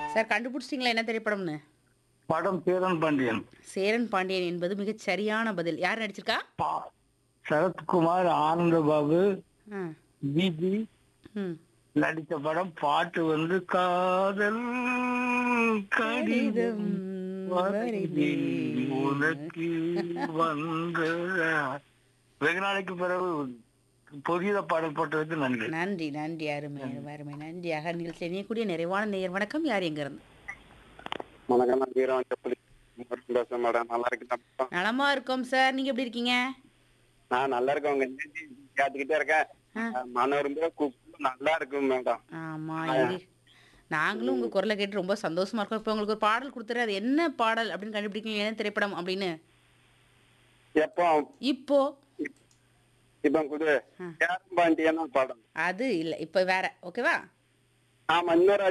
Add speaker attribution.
Speaker 1: Sir கண்டுபிடிச்சிட்டிங்களா என்ன திரைப்படம்னு
Speaker 2: படம் பேரன் பாண்டியன்
Speaker 1: சேரன் பாண்டியன் என்பது மிகச் சரியான பதில் யார் நடிச்சிருக்கா
Speaker 2: பா- சரத்குமார் ஆனந்தபாபு
Speaker 1: ஆ
Speaker 2: பிபி
Speaker 1: ம்
Speaker 2: நடித்த படம் பாட்டு வந்து காதல் கடிதம் வருதே உனக்கு வந்ததா வெகு நாளைக்கு பிறகு புதிய பாடல் போட்டதுக்கு நன்றி
Speaker 1: நன்றி நன்றி அருமை அருமை அருமை நன்றி அக நிகழ்ச்சி இணையக்கூடிய நிறைவான நேயர் வணக்கம் யார் எங்க இருந்து
Speaker 3: வணக்கம் நான் வீரம் செப்பலி பேசுறேன் மேடம் நல்லா இருக்கேன்
Speaker 1: நலமா இருக்கோம் சார் நீங்க எப்படி இருக்கீங்க
Speaker 3: நான் நல்லா இருக்கேன் உங்க கேட்டுக்கிட்டே இருக்கேன்
Speaker 1: ஆ.
Speaker 3: மனம் கூப்பிட்டு நல்லா இருக்கும் மேடம்
Speaker 1: ஆமா இது நாங்களும் உங்க குரலை கேட்டு ரொம்ப சந்தோஷமா இருக்கோம் இப்போ உங்களுக்கு ஒரு பாடல் கொடுத்துரு அது என்ன பாடல் அப்படின்னு கண்டுபிடிக்கீங்க என்ன திரைப்படம் அப்படின்னு
Speaker 3: எப்போ
Speaker 1: இப்போ
Speaker 3: இப்ப குடு
Speaker 1: ஆ.
Speaker 3: பாண்டியன் படம்
Speaker 1: அது இல்ல இப்போ வேற ஓகேவா
Speaker 3: ஆமா இன்னொரு